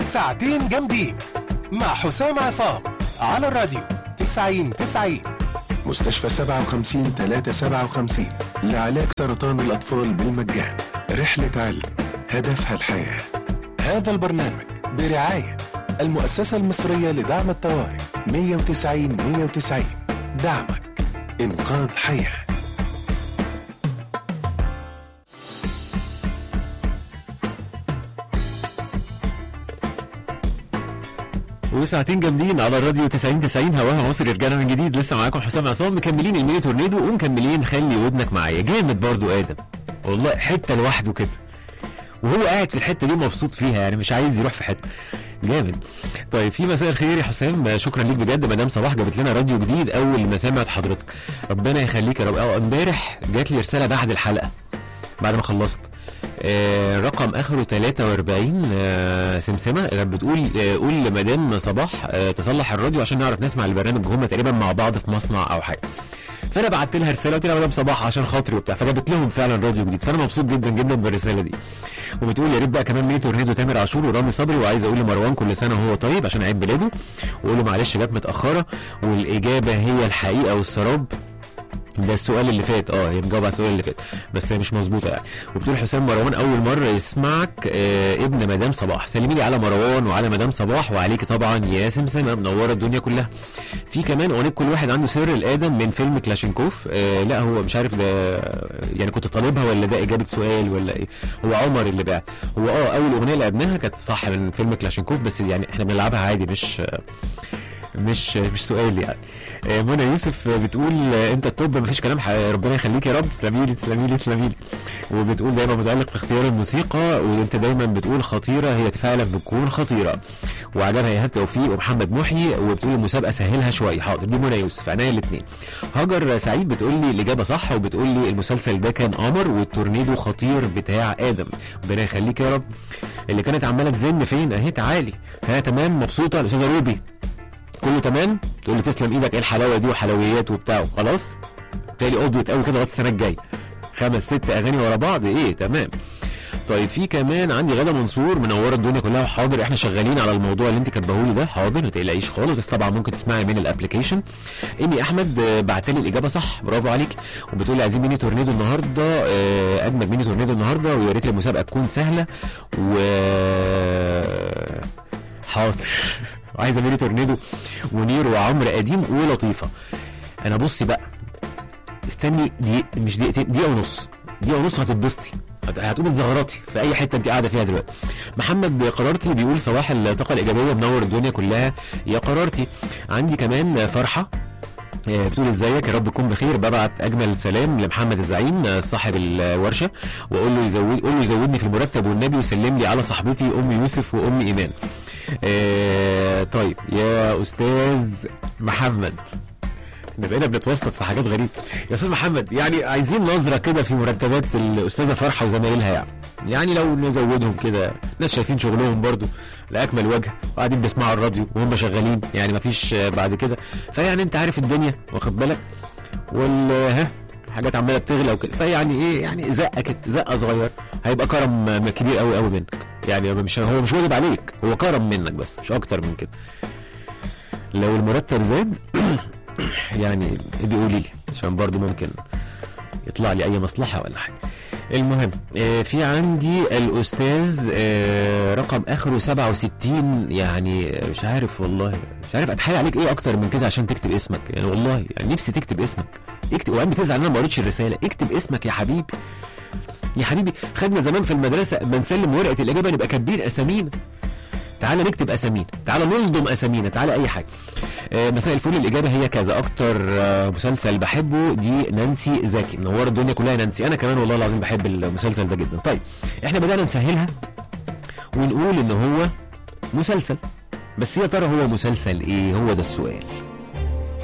ساعتين جامدين مع حسام عصام على الراديو 90 90 مستشفى 57 357 لعلاج سرطان الأطفال بالمجان رحلة علم هدفها الحياة هذا البرنامج برعاية المؤسسة المصرية لدعم الطوارئ 190 190 دعمك إنقاذ حياه وساعتين جامدين على الراديو 90 90 هواها مصر رجعنا من جديد لسه معاكم حسام عصام مكملين الميني تورنيدو ومكملين خلي ودنك معايا جامد برضو ادم والله حته لوحده كده وهو قاعد في الحته دي مبسوط فيها يعني مش عايز يروح في حته جامد طيب في مساء الخير يا حسام شكرا ليك بجد مدام صباح جابت لنا راديو جديد اول ما سمعت حضرتك ربنا يخليك يا رب اه امبارح جات لي رساله بعد الحلقه بعد ما خلصت آه رقم اخره 43 آه سمسمه كانت بتقول آه قول لمدام صباح آه تصلح الراديو عشان نعرف نسمع البرنامج هم تقريبا مع بعض في مصنع او حاجه فانا بعت لها رساله قلت لها مدام صباح عشان خاطري وبتاع فجابت لهم فعلا راديو جديد فانا مبسوط جدا جدا بالرساله دي وبتقول يا ريت بقى كمان ميني تورنيدو تامر عاشور ورامي صبري وعايز اقول لمروان كل سنه وهو طيب عشان عيد ميلاده واقول له معلش جت متاخره والاجابه هي الحقيقه والسراب ده السؤال اللي فات اه هي مجاوبه على السؤال اللي فات بس هي مش مظبوطه يعني وبتقول حسام مروان اول مره يسمعك آه ابن مدام صباح سلمي لي على مروان وعلى مدام صباح وعليك طبعا يا سمسمه منوره الدنيا كلها في كمان اغنيه كل واحد عنده سر الادم من فيلم كلاشينكوف آه لا هو مش عارف ده يعني كنت طالبها ولا ده اجابه سؤال ولا ايه هو عمر اللي بعت هو اه اول اغنيه لعبناها كانت صح من فيلم كلاشينكوف بس يعني احنا بنلعبها عادي مش آه مش مش سؤال يعني آه، منى يوسف بتقول آه، انت التوب مفيش كلام ح- ربنا يخليك يا رب تسلمي لي تسلمي لي تسلمي لي وبتقول دايما متالق في اختيار الموسيقى وانت دايما بتقول خطيره هي فعلا بتكون خطيره وعجبها ايهاب توفيق ومحمد محيي وبتقول المسابقه سهلها شويه حاضر دي منى يوسف عينيا الاثنين هاجر سعيد بتقول لي الاجابه صح وبتقول لي المسلسل ده كان قمر والتورنيدو خطير بتاع ادم ربنا يخليك يا رب اللي كانت عماله تزن فين اهي تعالي ها تمام مبسوطه الاستاذه روبي كله تمام تقول لي تسلم ايدك ايه الحلاوه دي وحلويات وبتاع خلاص بالتالي قضيت قوي كده لغايه السنه الجايه خمس ست اغاني ورا بعض ايه تمام طيب في كمان عندي غدا منصور منوره الدنيا كلها حاضر احنا شغالين على الموضوع اللي انت كاتباهولي ده حاضر ما تقلقيش خالص بس طبعا ممكن تسمعي من الابلكيشن اني احمد بعت لي الاجابه صح برافو عليك وبتقول لي عايزين ميني تورنيدو النهارده آه، اجمد ميني تورنيدو النهارده ويا ريت المسابقه تكون سهله و حاضر عايزه ميني تورنيدو ونير وعمرو قديم ولطيفه انا بصي بقى استني دقيق مش دقيقتين دقيقه ونص دقيقه ونص هتتبسطي هت- هتقومي تزغرطي في اي حته انت قاعده فيها دلوقتي محمد قرارتي بيقول صباح الطاقه الايجابيه منور الدنيا كلها يا قرارتي عندي كمان فرحه آه، بتقول ازيك يا رب تكون بخير ببعت اجمل سلام لمحمد الزعيم آه، صاحب الورشه واقول له يزود قول له يزودني في المرتب والنبي وسلم لي على صاحبتي ام يوسف وام ايمان آه، طيب يا استاذ محمد احنا بقينا بنتوسط في حاجات غريبه يا استاذ محمد يعني عايزين نظره كده في مرتبات الاستاذه فرحه وزمايلها يعني يعني لو نزودهم كده ناس شايفين شغلهم برضو لاكمل وجه وقاعدين بيسمعوا الراديو وهم شغالين يعني مفيش آه، بعد كده فيعني انت عارف الدنيا واخد بالك وال ها حاجات عماله بتغلى وكده فيعني ايه يعني زقه كده زقه صغير هيبقى كرم آه، كبير قوي قوي منك يعني مش هو مش واجب عليك هو كرم منك بس مش اكتر من كده لو المرتب زاد يعني بيقولي لي عشان برضو ممكن يطلع لي اي مصلحه ولا حاجه المهم آه، في عندي الاستاذ آه، رقم اخره 67 يعني آه، مش عارف والله مش عارف اتحايل عليك ايه اكتر من كده عشان تكتب اسمك يعني والله يعني نفسي تكتب اسمك اكتب وقام بتزعل ان انا ما قريتش الرساله اكتب اسمك يا حبيبي يا حبيبي خدنا زمان في المدرسه ما نسلم ورقه الاجابه نبقى كاتبين اسامينا تعالى نكتب اسامينا تعالى نلضم اسامينا تعالى اي حاجه آه، مساء الفل الاجابه هي كذا اكتر آه، مسلسل بحبه دي نانسي زكي منوره الدنيا كلها يا نانسي انا كمان والله العظيم بحب المسلسل ده جدا طيب احنا بدانا نسهلها ونقول ان هو مسلسل بس يا ترى هو مسلسل ايه هو ده السؤال